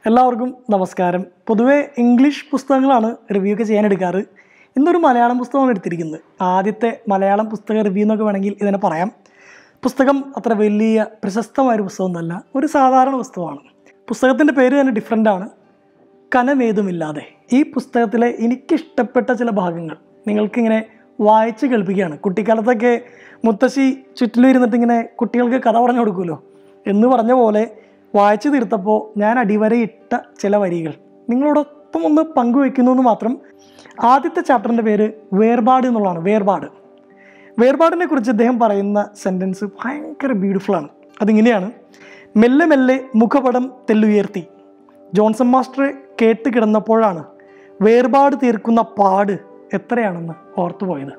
എല്ലാവർക്കും നമസ്കാരം പൊതുവെ ഇംഗ്ലീഷ് പുസ്തകങ്ങളാണ് റിവ്യൂ ഒക്കെ ചെയ്യാൻ എടുക്കാറ് ഇന്നൊരു മലയാളം പുസ്തകമാണ് എടുത്തിരിക്കുന്നത് ആദ്യത്തെ മലയാളം പുസ്തക റിവ്യൂ എന്നൊക്കെ വേണമെങ്കിൽ ഇതിനെ പറയാം പുസ്തകം അത്ര വലിയ പ്രശസ്തമായൊരു പുസ്തകമൊന്നുമല്ല ഒരു സാധാരണ പുസ്തകമാണ് പുസ്തകത്തിൻ്റെ പേര് തന്നെ ഡിഫറെൻ്റ് ആണ് കനമേതുമില്ലാതെ ഈ പുസ്തകത്തിലെ എനിക്കിഷ്ടപ്പെട്ട ചില ഭാഗങ്ങൾ നിങ്ങൾക്കിങ്ങനെ വായിച്ച് കേൾപ്പിക്കുകയാണ് കുട്ടിക്കാലത്തൊക്കെ മുത്തശ്ശി ചുറ്റിലും ഇരുന്നിട്ട് ഇങ്ങനെ കുട്ടികൾക്ക് കഥ പറഞ്ഞു കൊടുക്കുമല്ലോ എന്ന് പറഞ്ഞ പോലെ വായിച്ചു തീർത്തപ്പോൾ ഞാൻ അടിവരയിട്ട ചില വരികൾ നിങ്ങളോടൊപ്പം ഒന്ന് പങ്കുവെക്കുന്നു എന്ന് മാത്രം ആദ്യത്തെ ചാപ്റ്ററിൻ്റെ പേര് വേർപാട് എന്നുള്ളതാണ് വേർപാട് വേർപാടിനെ കുറിച്ച് അദ്ദേഹം പറയുന്ന സെൻറ്റൻസ് ഭയങ്കര ബ്യൂട്ടിഫുൾ ആണ് അതിങ്ങനെയാണ് മെല്ലെ മെല്ലെ മുഖപടം തെല്ലുയർത്തി ജോൺസൺ മാസ്റ്റർ കേട്ട് കിടന്നപ്പോഴാണ് വേർപാട് തീർക്കുന്ന പാട് എത്രയാണെന്ന് ഓർത്തുപോയത്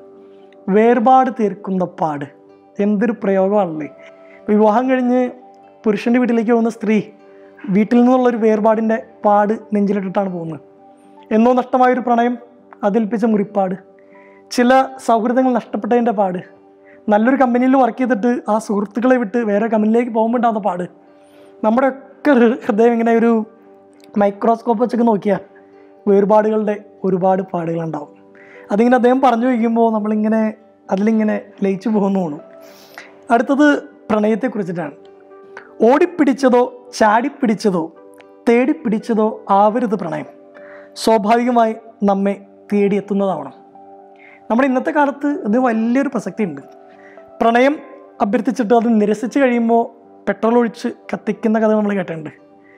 വേർപാട് തീർക്കുന്ന പാട് എന്തൊരു പ്രയോഗമാണല്ലേ വിവാഹം കഴിഞ്ഞ് പുരുഷൻ്റെ വീട്ടിലേക്ക് പോകുന്ന സ്ത്രീ വീട്ടിൽ നിന്നുള്ളൊരു വേർപാടിൻ്റെ പാട് നെഞ്ചിലിട്ടിട്ടാണ് പോകുന്നത് എന്നോ നഷ്ടമായൊരു പ്രണയം അതിൽപ്പിച്ച മുറിപ്പാട് ചില സൗഹൃദങ്ങൾ നഷ്ടപ്പെട്ടതിൻ്റെ പാട് നല്ലൊരു കമ്പനിയിൽ വർക്ക് ചെയ്തിട്ട് ആ സുഹൃത്തുക്കളെ വിട്ട് വേറെ കമ്പനിയിലേക്ക് പോകുമ്പോൾ ഉണ്ടാകുന്ന പാട് നമ്മുടെയൊക്കെ ഹൃ- ഹൃദയം ഇങ്ങനെ ഒരു മൈക്രോസ്കോപ്പ് വെച്ചൊക്കെ നോക്കിയാൽ വേർപാടുകളുടെ ഒരുപാട് പാടുകളുണ്ടാവും അതിങ്ങനെ അദ്ദേഹം പറഞ്ഞു വയ്ക്കുമ്പോൾ നമ്മളിങ്ങനെ അതിലിങ്ങനെ ലയിച്ചു പോകുന്നു തോന്നും അടുത്തത് പ്രണയത്തെക്കുറിച്ചിട്ടാണ് ഓടിപ്പിടിച്ചതോ ചാടിപ്പിടിച്ചതോ തേടിപ്പിടിച്ചതോ ആവരുത് പ്രണയം സ്വാഭാവികമായി നമ്മെ തേടിയെത്തുന്നതാവണം നമ്മുടെ ഇന്നത്തെ കാലത്ത് ഇത് വലിയൊരു പ്രസക്തി ഉണ്ട് പ്രണയം അഭ്യർത്ഥിച്ചിട്ട് അത് നിരസിച്ച് കഴിയുമ്പോൾ പെട്രോൾ ഒഴിച്ച് കത്തിക്കുന്ന കഥ നമ്മൾ കേട്ടിട്ടുണ്ട്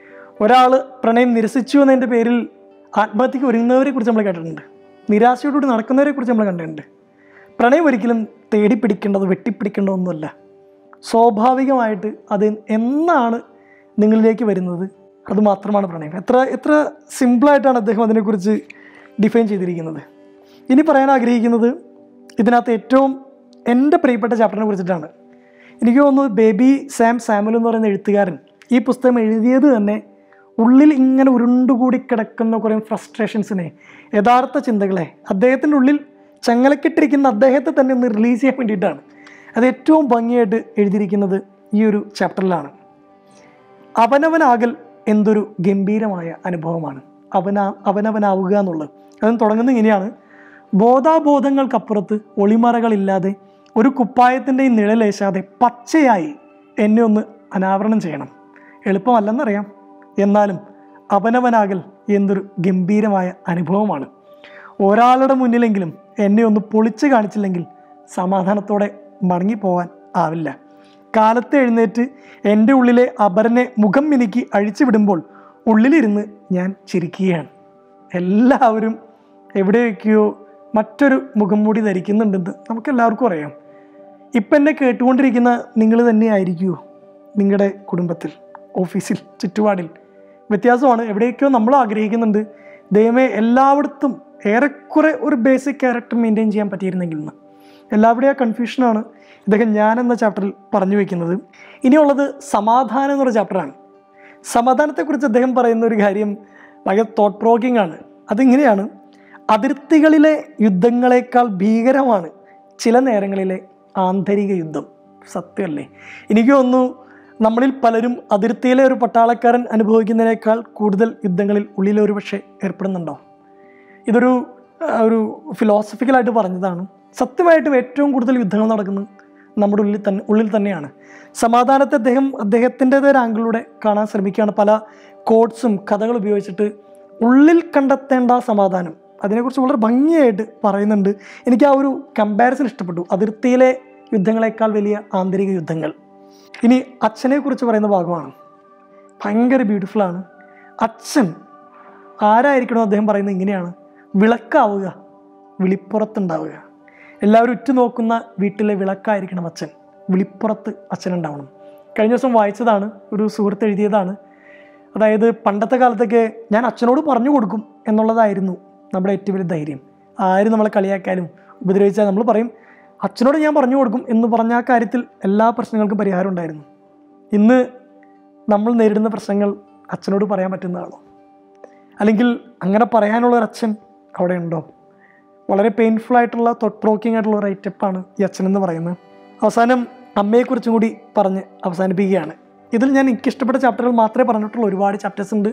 ഒരാൾ പ്രണയം നിരസിച്ചു എന്നതിൻ്റെ പേരിൽ ആത്മഹത്യക്ക് ഒരുങ്ങുന്നവരെ കുറിച്ച് നമ്മൾ കേട്ടിട്ടുണ്ട് നിരാശയോടുകൂടി നടക്കുന്നവരെ കുറിച്ച് നമ്മൾ കണ്ടിട്ടുണ്ട് പ്രണയം ഒരിക്കലും തേടിപ്പിടിക്കേണ്ടത് വെട്ടിപ്പിടിക്കേണ്ടതൊന്നുമല്ല സ്വാഭാവികമായിട്ട് അത് എന്നാണ് നിങ്ങളിലേക്ക് വരുന്നത് അത് മാത്രമാണ് പ്രണയം എത്ര എത്ര സിമ്പിളായിട്ടാണ് അദ്ദേഹം അതിനെക്കുറിച്ച് ഡിഫൈൻ ചെയ്തിരിക്കുന്നത് ഇനി പറയാൻ ആഗ്രഹിക്കുന്നത് ഇതിനകത്ത് ഏറ്റവും എൻ്റെ പ്രിയപ്പെട്ട ചാപ്റ്ററിനെ കുറിച്ചിട്ടാണ് എനിക്ക് തോന്നുന്നു ബേബി സാം സാമുൽ എന്ന് പറയുന്ന എഴുത്തുകാരൻ ഈ പുസ്തകം എഴുതിയത് തന്നെ ഉള്ളിൽ ഇങ്ങനെ ഉരുണ്ടുകൂടി കിടക്കുന്ന കുറേ ഫ്രസ്ട്രേഷൻസിനെ യഥാർത്ഥ ചിന്തകളെ അദ്ദേഹത്തിൻ്റെ ഉള്ളിൽ ചങ്ങലക്കിട്ടിരിക്കുന്ന അദ്ദേഹത്തെ തന്നെ ഒന്ന് റിലീസ് ചെയ്യാൻ വേണ്ടിയിട്ടാണ് അത് ഏറ്റവും ഭംഗിയായിട്ട് എഴുതിയിരിക്കുന്നത് ഈ ഒരു ചാപ്റ്ററിലാണ് അവനവനാകൽ എന്തൊരു ഗംഭീരമായ അനുഭവമാണ് അവനാ അവനവനാവുക എന്നുള്ളത് അതും തുടങ്ങുന്നത് ഇങ്ങനെയാണ് ബോധാബോധങ്ങൾക്കപ്പുറത്ത് ഒളിമറകളില്ലാതെ ഒരു കുപ്പായത്തിൻ്റെ നിഴലേശാതെ പച്ചയായി എന്നെ ഒന്ന് അനാവരണം ചെയ്യണം എളുപ്പമല്ലെന്നറിയാം എന്നാലും അവനവനാകൽ എന്തൊരു ഗംഭീരമായ അനുഭവമാണ് ഒരാളുടെ മുന്നിലെങ്കിലും എന്നെ ഒന്ന് പൊളിച്ച് കാണിച്ചില്ലെങ്കിൽ സമാധാനത്തോടെ മടങ്ങിപ്പോവാൻ ആവില്ല കാലത്ത് എഴുന്നേറ്റ് എൻ്റെ ഉള്ളിലെ അപരനെ മുഖം മിനുക്കി അഴിച്ചു വിടുമ്പോൾ ഉള്ളിലിരുന്ന് ഞാൻ ചിരിക്കുകയാണ് എല്ലാവരും എവിടെയൊക്കെയോ മറ്റൊരു മുഖം മൂടി ധരിക്കുന്നുണ്ടെന്ന് നമുക്കെല്ലാവർക്കും അറിയാം ഇപ്പം എന്നെ കേട്ടുകൊണ്ടിരിക്കുന്ന നിങ്ങൾ തന്നെ ആയിരിക്കുമോ നിങ്ങളുടെ കുടുംബത്തിൽ ഓഫീസിൽ ചുറ്റുപാടിൽ വ്യത്യാസമാണ് എവിടെയൊക്കെയോ നമ്മൾ ആഗ്രഹിക്കുന്നുണ്ട് ദൈവമേ എല്ലായിടത്തും ഏറെക്കുറെ ഒരു ബേസിക് ക്യാരക്ടർ മെയിൻറ്റെയിൻ ചെയ്യാൻ പറ്റിയിരുന്നെങ്കിൽ എന്ന് എല്ലാവരുടെയും ആ കൺഫ്യൂഷനാണ് ഇദ്ദേഹം ഞാൻ എന്ന ചാപ്റ്ററിൽ പറഞ്ഞു വയ്ക്കുന്നത് ഇനിയുള്ളത് സമാധാനം എന്നുള്ള ചാപ്റ്ററാണ് സമാധാനത്തെക്കുറിച്ച് അദ്ദേഹം പറയുന്ന ഒരു കാര്യം ഭയങ്കര തോട്ട് പ്രോക്കിംഗ് ആണ് അതിങ്ങനെയാണ് അതിർത്തികളിലെ യുദ്ധങ്ങളെക്കാൾ ഭീകരമാണ് ചില നേരങ്ങളിലെ ആന്തരിക യുദ്ധം സത്യമല്ലേ എനിക്ക് തോന്നുന്നു നമ്മളിൽ പലരും അതിർത്തിയിലെ ഒരു പട്ടാളക്കാരൻ അനുഭവിക്കുന്നതിനേക്കാൾ കൂടുതൽ യുദ്ധങ്ങളിൽ ഉള്ളിൽ ഒരു പക്ഷേ ഏർപ്പെടുന്നുണ്ടോ ഇതൊരു ആ, ഒരു ഫിലോസഫിക്കലായിട്ട് പറഞ്ഞതാണ് സത്യമായിട്ടും ഏറ്റവും കൂടുതൽ യുദ്ധങ്ങൾ നടക്കുന്നത് നമ്മുടെ ഉള്ളിൽ തന്നെ ഉള്ളിൽ തന്നെയാണ് സമാധാനത്തെ അദ്ദേഹം അദ്ദേഹത്തിൻ്റെതായ ഒരു ആംഗിളിലൂടെ കാണാൻ ശ്രമിക്കുകയാണ് പല കോഡ്സും കഥകൾ ഉപയോഗിച്ചിട്ട് ഉള്ളിൽ കണ്ടെത്തേണ്ട ആ സമാധാനം അതിനെക്കുറിച്ച് വളരെ ഭംഗിയായിട്ട് പറയുന്നുണ്ട് എനിക്ക് ആ ഒരു കമ്പാരിസൺ ഇഷ്ടപ്പെട്ടു അതിർത്തിയിലെ യുദ്ധങ്ങളെക്കാൾ വലിയ ആന്തരിക യുദ്ധങ്ങൾ ഇനി അച്ഛനെ കുറിച്ച് പറയുന്ന ഭാഗമാണ് ഭയങ്കര ബ്യൂട്ടിഫുൾ ആണ് അച്ഛൻ ആരായിരിക്കണോ അദ്ദേഹം പറയുന്നത് ഇങ്ങനെയാണ് വിളക്കാവുക വിളിപ്പുറത്തുണ്ടാവുക എല്ലാവരും ഉറ്റുനോക്കുന്ന വീട്ടിലെ വിളക്കായിരിക്കണം അച്ഛൻ വിളിപ്പുറത്ത് അച്ഛനുണ്ടാവണം കഴിഞ്ഞ ദിവസം വായിച്ചതാണ് ഒരു സുഹൃത്ത് എഴുതിയതാണ് അതായത് പണ്ടത്തെ കാലത്തൊക്കെ ഞാൻ അച്ഛനോട് പറഞ്ഞു കൊടുക്കും എന്നുള്ളതായിരുന്നു നമ്മുടെ ഏറ്റവും വലിയ ധൈര്യം ആര് നമ്മളെ കളിയാക്കാനും ഉപദ്രവിച്ചാൽ നമ്മൾ പറയും അച്ഛനോട് ഞാൻ പറഞ്ഞു കൊടുക്കും എന്ന് പറഞ്ഞ ആ കാര്യത്തിൽ എല്ലാ പ്രശ്നങ്ങൾക്കും പരിഹാരം ഉണ്ടായിരുന്നു ഇന്ന് നമ്മൾ നേരിടുന്ന പ്രശ്നങ്ങൾ അച്ഛനോട് പറയാൻ പറ്റുന്നതാണോ അല്ലെങ്കിൽ അങ്ങനെ പറയാനുള്ള ഒരു അച്ഛൻ അവിടെ ഉണ്ടോ വളരെ പെയിൻഫുൾ ആയിട്ടുള്ള തൊട്ട് പ്രോക്കിംഗ് ആയിട്ടുള്ള ഒരു ഐറ്റപ്പാണ് ഈ അച്ഛൻ എന്ന് പറയുന്നത് അവസാനം അമ്മയെക്കുറിച്ചും കൂടി പറഞ്ഞ് അവസാനിപ്പിക്കുകയാണ് ഇതിൽ ഞാൻ എനിക്ക് ഇഷ്ടപ്പെട്ട ചാപ്റ്ററുകൾ മാത്രമേ പറഞ്ഞിട്ടുള്ളൂ ഒരുപാട് ചാപ്റ്റേഴ്സ് ഉണ്ട്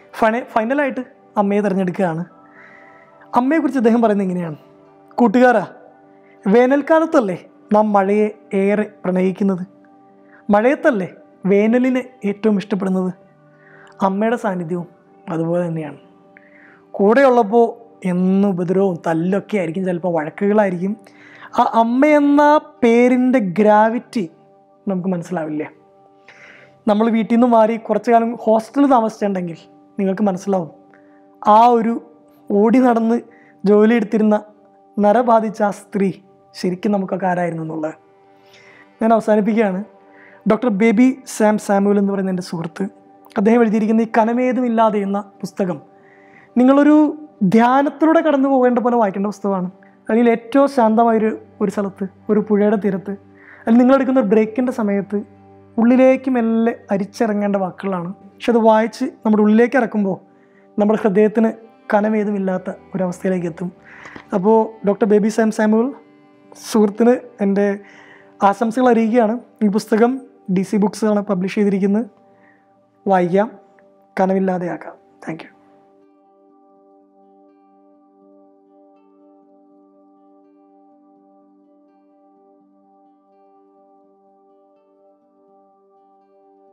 ഫൈന ഫൈനലായിട്ട് അമ്മയെ തിരഞ്ഞെടുക്കുകയാണ് അമ്മയെക്കുറിച്ച് അദ്ദേഹം പറയുന്നത് ഇങ്ങനെയാണ് കൂട്ടുകാരാ വേനൽക്കാലത്തല്ലേ നാം മഴയെ ഏറെ പ്രണയിക്കുന്നത് മഴയത്തല്ലേ വേനലിനെ ഏറ്റവും ഇഷ്ടപ്പെടുന്നത് അമ്മയുടെ സാന്നിധ്യവും അതുപോലെ തന്നെയാണ് കൂടെയുള്ളപ്പോൾ എന്നും ഉപദ്രവവും തല്ലൊക്കെ ആയിരിക്കും ചിലപ്പോൾ വഴക്കുകളായിരിക്കും ആ അമ്മ എന്ന പേരിൻ്റെ ഗ്രാവിറ്റി നമുക്ക് മനസ്സിലാവില്ല നമ്മൾ വീട്ടിൽ നിന്ന് മാറി കുറച്ചു കാലം ഹോസ്റ്റലിൽ താമസിച്ചിട്ടുണ്ടെങ്കിൽ നിങ്ങൾക്ക് മനസ്സിലാവും ആ ഒരു ഓടി നടന്ന് ജോലി എടുത്തിരുന്ന നര ബാധിച്ച ആ സ്ത്രീ ശരിക്കും നമുക്കൊക്കെ ആരായിരുന്നു എന്നുള്ളത് ഞാൻ അവസാനിപ്പിക്കുകയാണ് ഡോക്ടർ ബേബി സാം സാമുവൽ എന്ന് പറയുന്ന എൻ്റെ സുഹൃത്ത് അദ്ദേഹം എഴുതിയിരിക്കുന്ന ഈ കനമേതുമില്ലാതെ എന്ന പുസ്തകം നിങ്ങളൊരു ധ്യാനത്തിലൂടെ കടന്നു പോകേണ്ട പോലെ വായിക്കേണ്ട പുസ്തകമാണ് അല്ലെങ്കിൽ ഏറ്റവും ശാന്തമായൊരു ഒരു സ്ഥലത്ത് ഒരു പുഴയുടെ തീരത്ത് അല്ലെങ്കിൽ നിങ്ങളെടുക്കുന്ന ഒരു ബ്രേക്കിൻ്റെ സമയത്ത് ഉള്ളിലേക്ക് മെല്ലെ അരിച്ചിറങ്ങേണ്ട വാക്കുകളാണ് പക്ഷെ അത് വായിച്ച് നമ്മുടെ ഉള്ളിലേക്ക് ഇറക്കുമ്പോൾ നമ്മുടെ ഹൃദയത്തിന് കനമേതുമില്ലാത്ത ഒരവസ്ഥയിലേക്ക് എത്തും അപ്പോൾ ഡോക്ടർ ബേബി സാം സാമുവൽ സുഹൃത്തിന് എൻ്റെ ആശംസകൾ അറിയിക്കുകയാണ് ഈ പുസ്തകം ഡി സി ബുക്സാണ് പബ്ലിഷ് ചെയ്തിരിക്കുന്നത് വായിക്കാം കനവില്ലാതെയാക്കാം താങ്ക് യു